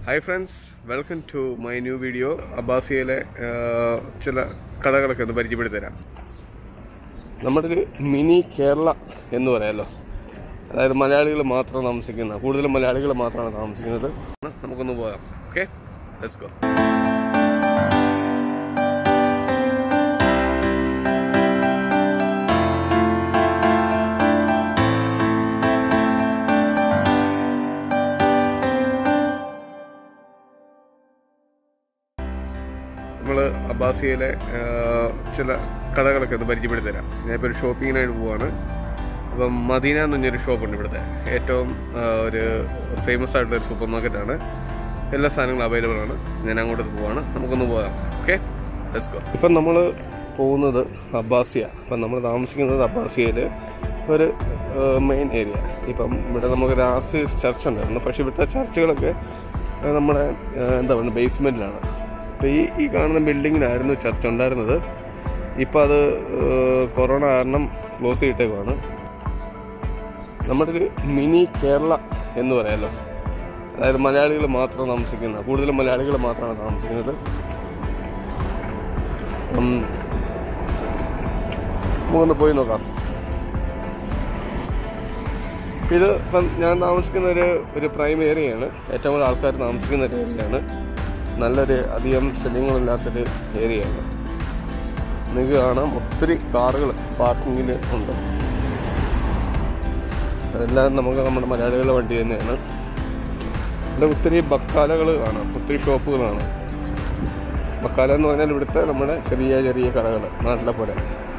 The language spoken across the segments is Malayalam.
hi friends welcome to my new video അബ്ബാസിയയിലെ ആ, ചില കഥകളൊക്കെ ഒന്ന് പരിചയപ്പെടുത്തി തരാം നമ്മുടെ ഒരു മിനി കേരള എന്ന് പറയാമല്ലോ അതായത് മലയാളികൾ മാത്രം താമസിക്കുന്ന കൂടുതലും മലയാളികൾ മാത്രമാണ് താമസിക്കുന്നത് നമുക്കൊന്ന് പോകാം ഓക്കെ ലെറ്റ്സ് ഗോ നമ്മൾ അബ്ബാസിയയിലെ ആ, ചില കഥകളൊക്കെ ഒന്ന് പരിചയപ്പെടുത്തി തരാം ഞാനിപ്പോൾ ഒരു ഷോപ്പിങ്ങിനായിട്ട് പോവാണ് അപ്പം മദീന എന്ന് പറഞ്ഞൊരു ഷോപ്പുണ്ട് ഇവിടുത്തെ ഏറ്റവും ആ, ഒരു ഫേമസ് ആയിട്ടുള്ള ഒരു സൂപ്പർ മാർക്കറ്റാണ് എല്ലാ സാധനങ്ങളും അവൈലബിൾ ആണ് ഞാൻ അങ്ങോട്ട് പോവാണ് നമുക്കൊന്ന് പോകാം ഓക്കെ ലെറ്റ്സ് ഗോ ഇപ്പം നമ്മൾ പോകുന്നത് അബ്ബാസിയ അപ്പം നമ്മൾ താമസിക്കുന്നത് അബ്ബാസിയയിൽ ഒരു മെയിൻ ഏരിയ ഇപ്പം ഇവിടെ നമുക്ക് രാസി ചർച്ച് ഉണ്ടായിരുന്നു പക്ഷേ ഇവിടുത്തെ ചർച്ചുകളൊക്കെ ആ, നമ്മുടെ ആ, എന്താ പറയുക ബേസ്മെൻറ്റിലാണ് അപ്പോൾ ഈ ഈ കാണുന്ന ബിൽഡിങ്ങിനായിരുന്നു ചർച്ച് ഉണ്ടായിരുന്നത് ഇപ്പം അത് ഏഹ്, കൊറോണ കാരണം ക്ലോസ് ചെയ്തിട്ടേക്കുവാണ് നമ്മുടെ ഒരു മിനി കേരള എന്ന് പറയാമല്ലോ അതായത് മലയാളികൾ മാത്രം താമസിക്കുന്ന കൂടുതലും മലയാളികൾ മാത്രമാണ് താമസിക്കുന്നത് ഉം, നമുക്കൊന്ന് പോയി നോക്കാം ഇത് ഇപ്പം ഞാൻ താമസിക്കുന്ന ഒരു ഒരു പ്രൈം ഏരിയയാണ് ഏറ്റവും കൂടുതൽ ആൾക്കാർ താമസിക്കുന്ന ഒരു ഏരിയയാണ് നല്ലൊരു അധികം ശല്യങ്ങളില്ലാത്തൊരു ഏരിയയാണ് നിങ്ങൾക്ക് കാണാം ഒത്തിരി കാറുകൾ പാർക്കിങ്ങിൽ ഉണ്ട് അതെല്ലാം നമുക്ക് നമ്മുടെ മലയാളികളുടെ വണ്ടി തന്നെയാണ് ഇവിടെ ഒത്തിരി ബക്കാലകൾ കാണാം ഒത്തിരി ഷോപ്പുകൾ കാണാം ബക്കാല എന്ന് പറഞ്ഞാൽ ഇവിടുത്തെ നമ്മുടെ ചെറിയ ചെറിയ കടകൾ നാട്ടിലെ പോലെ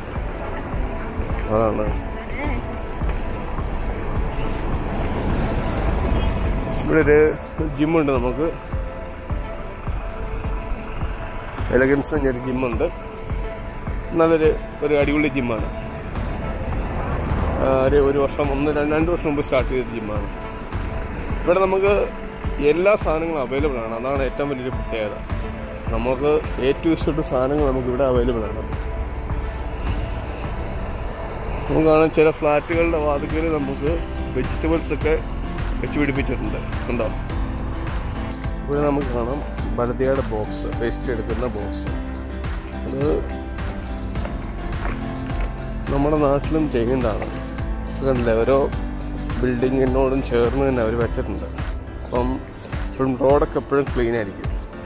അതാണ് ഇവിടെ ഒരു ജിമ്മുണ്ട് നമുക്ക് എലഗൻസ് ഒരു ജിമ്മുണ്ട് നല്ലൊരു ഒരു അടിപൊളി ജിമ്മാണ് ആ, ഒരു ഒരു വർഷം ഒന്ന് രണ്ട് രണ്ട് വർഷം മുമ്പ് സ്റ്റാർട്ട് ചെയ്ത ജിമ്മാണ് ഇവിടെ നമുക്ക് എല്ലാ സാധനങ്ങളും അവൈലബിൾ ആണ് അതാണ് ഏറ്റവും വലിയൊരു പ്രത്യേകത നമുക്ക് എ ടു ഇഷ്ട സാധനങ്ങൾ നമുക്ക് ഇവിടെ അവൈലബിൾ ആണ് നമുക്ക് കാണാം ചില ഫ്ലാറ്റുകളുടെ വാതിക്കൽ നമുക്ക് വെജിറ്റബിൾസ് ഒക്കെ വെച്ച് പിടിപ്പിച്ചിട്ടുണ്ട് ഉണ്ടോ ഇവിടെ നമുക്ക് കാണാം ബലതിയുടെ ബോക്സ് വേസ്റ്റ് എടുക്കുന്ന ബോക്സ് അത് നമ്മുടെ നാട്ടിലും ചെയ്യുന്നതാണ് കണ്ടില്ലേ ഓരോ ബിൽഡിങ്ങിനോടും ചേർന്ന് തന്നെ അവർ വെച്ചിട്ടുണ്ട് അപ്പം ഇപ്പോഴും റോഡൊക്കെ എപ്പോഴും ക്ലീൻ ആയിരിക്കും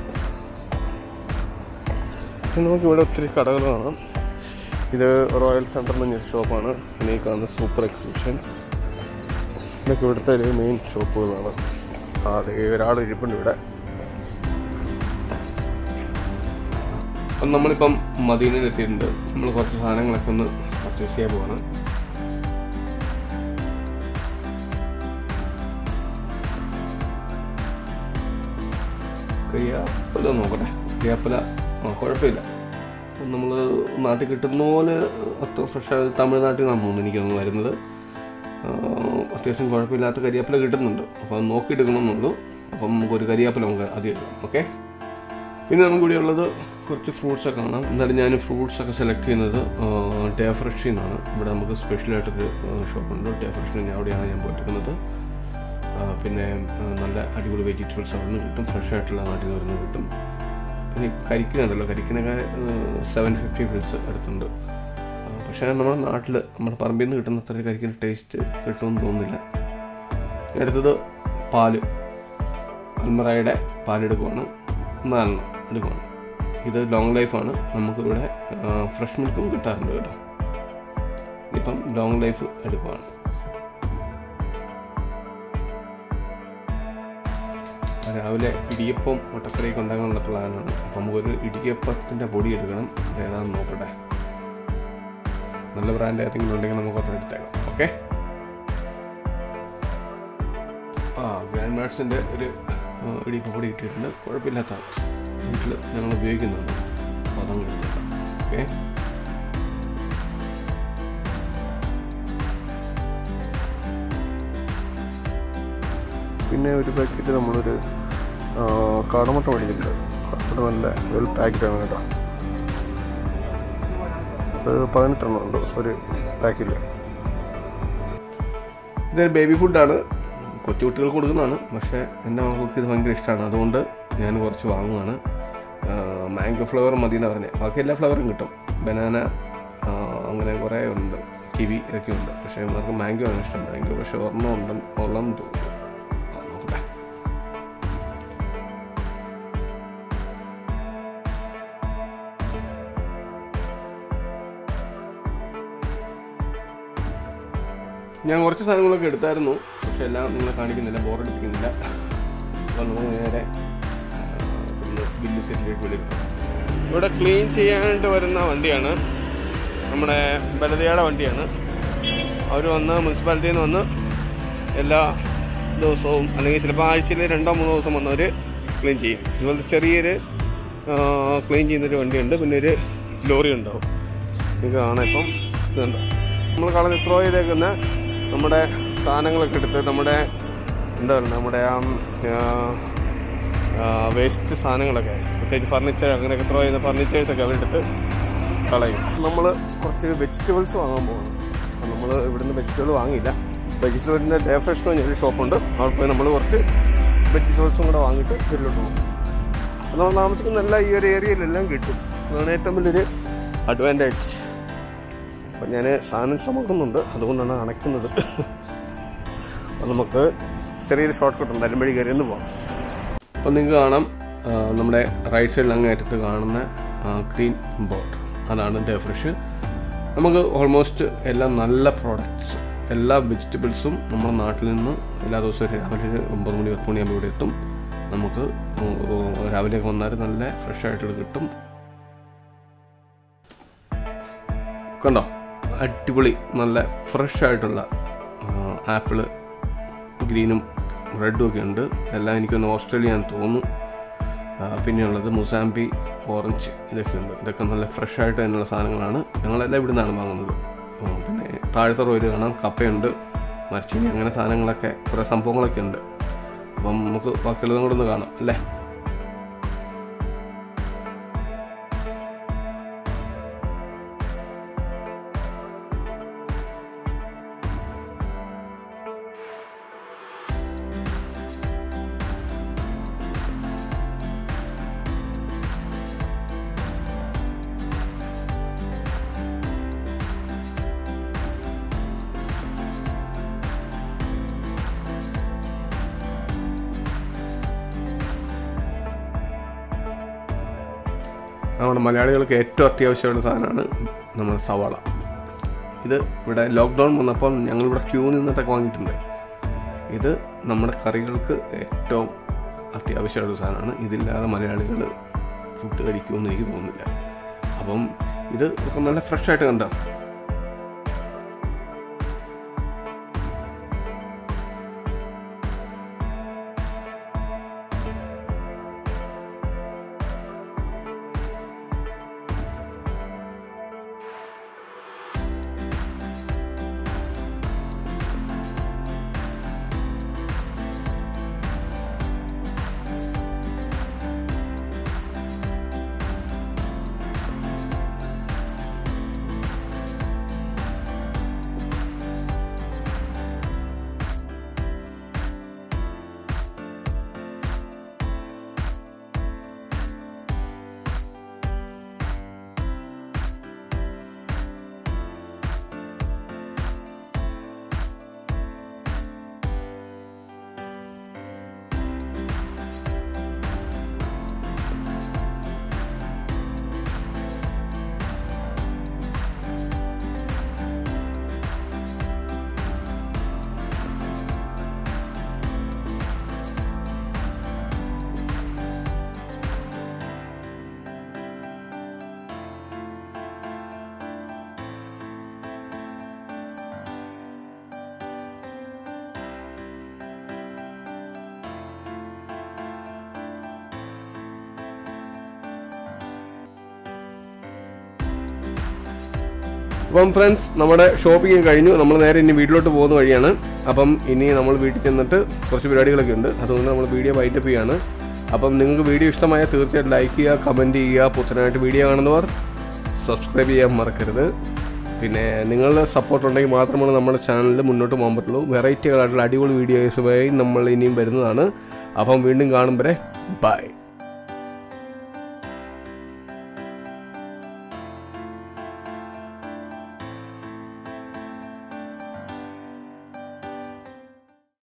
പിന്നെ നമുക്ക് ഇവിടെ ഒത്തിരി കടകൾ കാണാം ഇത് റോയൽ സെൻറ്റർ എന്ന് പറഞ്ഞൊരു ഷോപ്പാണ് പിന്നെ ഈ കാണുന്ന സൂപ്പർ എക്സിബിഷൻ ഇതൊക്കെ ഇവിടുത്തെ ഒരു മെയിൻ ഷോപ്പുകളാണ് ആ അതെ ഒരാൾ ഇരിപ്പുണ്ട് ഇവിടെ അപ്പം നമ്മളിപ്പം മദീനയിൽ എത്തിയിട്ടുണ്ട് നമ്മൾ കുറച്ച് സാധനങ്ങളൊക്കെ ഒന്ന് പർച്ചേസ് ചെയ്യാൻ പോവാണ് കരിയാപ്പല നോക്കട്ടെ കരിയാപ്പല ആ കുഴപ്പമില്ല നമ്മൾ നാട്ടിൽ കിട്ടുന്ന പോലെ അത്ര ഫ്രഷ് തമിഴ്നാട്ടിൽ നിന്നാണ് തോന്നുന്നു എനിക്കൊന്ന് വരുന്നത് ആ, അത്യാവശ്യം കുഴപ്പമില്ലാത്ത കരിയാപ്പല കിട്ടുന്നുണ്ട് അപ്പോൾ അത് നോക്കിയെടുക്കണമെന്നുള്ളൂ അപ്പം നമുക്കൊരു കരിയാപ്പല നമുക്ക് ആദ്യം എടുക്കാം ഓക്കെ പിന്നെ നമുക്ക് ഇവിടെ ഉള്ളത് കുറച്ച് ഫ്രൂട്ട്സ് ഒക്കെ കാണാം എന്നാലും ഞാൻ ഫ്രൂട്ട്സ് ഒക്കെ സെലക്ട് ചെയ്യുന്നത് ഡേ ഫ്രഷിൽ നിന്നാണ് ഇവിടെ നമുക്ക് സ്പെഷ്യലായിട്ടൊരു ഷോപ്പുണ്ട് ഡേ ഫ്രഷിന് ഞാൻ അവിടെയാണ് ഞാൻ പോയിരിക്കുന്നത് ആ, പിന്നെ ആ, നല്ല അടിപൊളി വെജിറ്റബിൾസ് അവിടെ നിന്ന് കിട്ടും ഫ്രഷ് ആയിട്ടുള്ള നാട്ടിൽ നിന്ന് വരുന്നത് കിട്ടും പിന്നെ ഈ കരിക്കിനുണ്ടല്ലോ കരിക്കിനൊക്കെ സെവൻ ഫിഫ്റ്റി ഫിൽസ് അടുത്തുണ്ട് ആ, പക്ഷേ നമ്മുടെ നാട്ടിൽ നമ്മുടെ പറമ്പിൽ നിന്ന് കിട്ടുന്ന അത്ര കരിക്കിന് ടേസ്റ്റ് കിട്ടുമെന്ന് തോന്നുന്നില്ല ഇനി അടുത്തത് പാല് അൽമറയുടെ പാലെടുക്കുവാണ് നാലെണ്ണം എടുക്കുവാണ് ഇത് ലോങ് ലൈഫാണ് നമുക്കിവിടെ ഫ്രഷ് മിൽക്കും കിട്ടാറുണ്ട് കേട്ടോ ഇപ്പം ലോങ് ലൈഫ് എടുക്കുവാണ് രാവിലെ ഇടിയപ്പം മുട്ടക്കറിയൊക്കെ ഉണ്ടാക്കാനുള്ള പ്ലാനാണ് അപ്പം നമുക്കൊരു ഇടിയപ്പത്തിൻ്റെ പൊടി എടുക്കണം അത് ഏതാണെന്ന് നോക്കട്ടെ നല്ല ബ്രാൻഡ് ഏതെങ്കിലും ഉണ്ടെങ്കിൽ നമുക്ക് ഒരെണ്ണം എടുത്തേക്കാം ഓക്കെ ആ ഗ്രാൻഡ് മാർട്സിൻ്റെ ഒരു ആ, ഇടിയപ്പ പൊടി കിട്ടിയിട്ടുണ്ട് കുഴപ്പമില്ലാത്ത വീട്ടിൽ ഞങ്ങൾ ഉപയോഗിക്കുന്നുണ്ട് അപ്പോൾ അതങ്ങ് എടുത്തേക്കാം ഓക്കെ പിന്നെ ഒരു പാക്കറ്റ് നമ്മളൊരു ആ, കാടമുട്ട മേടിച്ചിട്ടുണ്ട് കാടമുട്ട നല്ല വെൽ പാക്കറ്റാണ് കേട്ടോ അത് പതിനെട്ടെണ്ണം ഉണ്ട് ഒരു പാക്കറ്റിൽ ഇതൊരു ബേബി ഫുഡാണ് കൊച്ചുകുട്ടികൾക്ക് കൊടുക്കുന്നതാണ് പക്ഷേ എൻ്റെ മക്കൾക്ക് ഇത് ഭയങ്കര ഇഷ്ടമാണ് അതുകൊണ്ട് ഞാൻ കുറച്ച് വാങ്ങുവാണ് മാംഗോ ഫ്ലേവർ മതി എന്ന് പറഞ്ഞത് ബാക്കി എല്ലാ ഫ്ലേവറും കിട്ടും ബനാന അങ്ങനെ കുറേ ഉണ്ട് കിവി ഇതൊക്കെ ഉണ്ട് പക്ഷേ ഇവർക്ക് മാംഗോ ആണ് ഇഷ്ടം മാംഗോ പക്ഷേ ഒരെണ്ണം ഉണ്ടെന്ന് ഉള്ളതെന്ന് തോന്നുന്നു ആ, നോക്കട്ടെ ഞാൻ കുറച്ച് സാധനങ്ങളൊക്കെ എടുത്തായിരുന്നു പക്ഷെ എല്ലാം നിങ്ങളെ കാണിക്കുന്നില്ല ബോറടിപ്പിക്കുന്നില്ല അപ്പോൾ നമ്മൾ നേരെ ആ, ഇവിടുന്ന് ബില്ല് സെറ്റിലേക്ക് വിളിക്കും ഇവിടെ ക്ലീൻ ചെയ്യാനായിട്ട് വരുന്ന വണ്ടിയാണ് നമ്മുടെ ബലതയുടെ വണ്ടിയാണ് അവർ വന്ന് മുനിസിപ്പാലിറ്റിയിൽ നിന്ന് വന്ന് എല്ലാ ദിവസവും അല്ലെങ്കിൽ ചിലപ്പോൾ ആഴ്ചയിൽ രണ്ടോ മൂന്നോ ദിവസം വന്നവർ ക്ലീൻ ചെയ്യും ഇതുപോലത്തെ ചെറിയൊരു ക്ലീൻ ചെയ്യുന്നൊരു വണ്ടിയുണ്ട് പിന്നെ ഒരു ലോറി ഉണ്ടാവും ഇത് കാണാം ഇപ്പം ഇതുണ്ട് നമ്മൾ കളഞ്ഞ് ത്രോ ചെയ്തേക്കുന്ന നമ്മുടെ സാധനങ്ങളൊക്കെ എടുത്ത് നമ്മുടെ എന്താ പറയുക നമ്മുടെ ആ വേസ്റ്റ് സാധനങ്ങളൊക്കെ പ്രത്യേകിച്ച് ഫർണിച്ചർ അങ്ങനെയൊക്കെ ത്രോ ചെയ്യുന്ന ഫർണിച്ചേഴ്സൊക്കെ അവരെടുത്ത് കളയും നമ്മൾ കുറച്ച് വെജിറ്റബിൾസ് വാങ്ങാൻ പോകണം നമ്മൾ ഇവിടുന്ന് വെജിറ്റബിൾ വാങ്ങിയില്ല വെജിറ്റബിളിൻ്റെ ഡേ ഫ്രഷ് എന്ന് പറഞ്ഞൊരു ഷോപ്പുണ്ട് അവിടെ പോയി നമ്മൾ കുറച്ച് വെജിറ്റബിൾസും കൂടെ വാങ്ങിയിട്ട് വീട്ടിലോട്ട് പോകും അപ്പോൾ നമ്മൾ താമസിക്കുന്ന എല്ലാ ഈ ഒരു ഏരിയയിലെല്ലാം കിട്ടും അതാണ് ഏറ്റവും വലിയൊരു അഡ്വാൻറ്റേജ് അപ്പം ഞാൻ സാധനം ചുമക്കുന്നുണ്ട് അതുകൊണ്ടാണ് അണയ്ക്കുന്നത് അപ്പം നമുക്ക് ചെറിയൊരു ഷോർട്ട് കട്ട് ഉണ്ട് അരുമ്പഴി കയറി ഒന്ന് പോകാം അപ്പം നിങ്ങൾക്ക് കാണാം ആ, നമ്മുടെ റൈറ്റ് സൈഡിൽ അങ്ങേറ്റത്ത് കാണുന്ന ഗ്രീൻ ബോർഡ് അതാണ് ഡേ ഫ്രഷ് നമുക്ക് ഓൾമോസ്റ്റ് എല്ലാ നല്ല പ്രോഡക്റ്റ്സ് എല്ലാ വെജിറ്റബിൾസും നമ്മുടെ നാട്ടിൽ നിന്ന് എല്ലാ ദിവസവും രാവിലെ ഒരു ഒമ്പത് മണി പത്ത് മണിയാകുമ്പോൾ ഇവിടെ എത്തും നമുക്ക് രാവിലെയൊക്കെ വന്നാൽ നല്ല ഫ്രഷ് ആയിട്ട് കിട്ടും കണ്ടോ അടിപൊളി നല്ല ഫ്രഷ് ആയിട്ടുള്ള ആപ്പിള് ഗ്രീനും റെഡും ഒക്കെ ഉണ്ട് എല്ലാം എനിക്കൊന്ന് ഓസ്ട്രേലിയ എന്ന് തോന്നുന്നു ആ, പിന്നെയുള്ളത് മുസാമ്പി ഓറഞ്ച് ഇതൊക്കെ ഉണ്ട് ഇതൊക്കെ നല്ല ഫ്രഷ് ആയിട്ട് തന്നെയുള്ള സാധനങ്ങളാണ് ഞങ്ങളെല്ലാം ഇവിടെ നിന്നാണ് വാങ്ങുന്നത് ആ, പിന്നെ താഴത്തെ റോയിൽ കാണാം കപ്പയുണ്ട് മരച്ചീനി അങ്ങനെ സാധനങ്ങളൊക്കെ കുറേ സംഭവങ്ങളൊക്കെ ഉണ്ട് അപ്പം നമുക്ക് ബാക്കിയുള്ളതും കൂടെ ഒന്ന് കാണാം അല്ലേ നമ്മുടെ മലയാളികൾക്ക് ഏറ്റവും അത്യാവശ്യമുള്ള സാധനമാണ് നമ്മുടെ സവാള ഇത് ഇവിടെ ലോക്ക്ഡൗൺ വന്നപ്പം ഞങ്ങളിവിടെ ക്യൂ നിന്നിട്ടൊക്കെ വാങ്ങിയിട്ടുണ്ട് ഇത് നമ്മുടെ കറികൾക്ക് ഏറ്റവും അത്യാവശ്യമുള്ള സാധനമാണ് ഇതില്ലാതെ മലയാളികൾ ഫുഡ് കഴിക്കുമെന്ന് എനിക്ക് തോന്നുന്നില്ല അപ്പം ഇത് ഒക്കെ നല്ല ഫ്രഷ് ആയിട്ട് കണ്ടോ അപ്പം ഫ്രണ്ട്സ് നമ്മുടെ ഷോപ്പിംഗ് കഴിഞ്ഞു നമ്മൾ നേരെ ഇനി വീട്ടിലോട്ട് പോകുന്ന വഴിയാണ് അപ്പം ഇനി നമ്മൾ വീട്ടിൽ ചെന്നിട്ട് കുറച്ച് പരിപാടികളൊക്കെ ഉണ്ട് അതുകൊണ്ട് നമ്മൾ വീഡിയോ വൈറ്റപ്പ് ചെയ്യാണ് അപ്പം നിങ്ങൾക്ക് വീഡിയോ ഇഷ്ടമായ തീർച്ചയായിട്ടും ലൈക്ക് ചെയ്യുക കമൻറ്റ് ചെയ്യുക പുത്തനായിട്ട് വീഡിയോ കാണുന്നവർ സബ്സ്ക്രൈബ് ചെയ്യാൻ മറക്കരുത് പിന്നെ നിങ്ങളുടെ സപ്പോർട്ട് ഉണ്ടെങ്കിൽ മാത്രമാണ് നമ്മുടെ ചാനലിൽ മുന്നോട്ട് പോകാൻ പറ്റുള്ളൂ വെറൈറ്റികളായിട്ടുള്ള അടിപൊളി വീഡിയോസുമായി നമ്മൾ ഇനിയും വരുന്നതാണ് അപ്പം വീണ്ടും കാണും വരെ ബൈ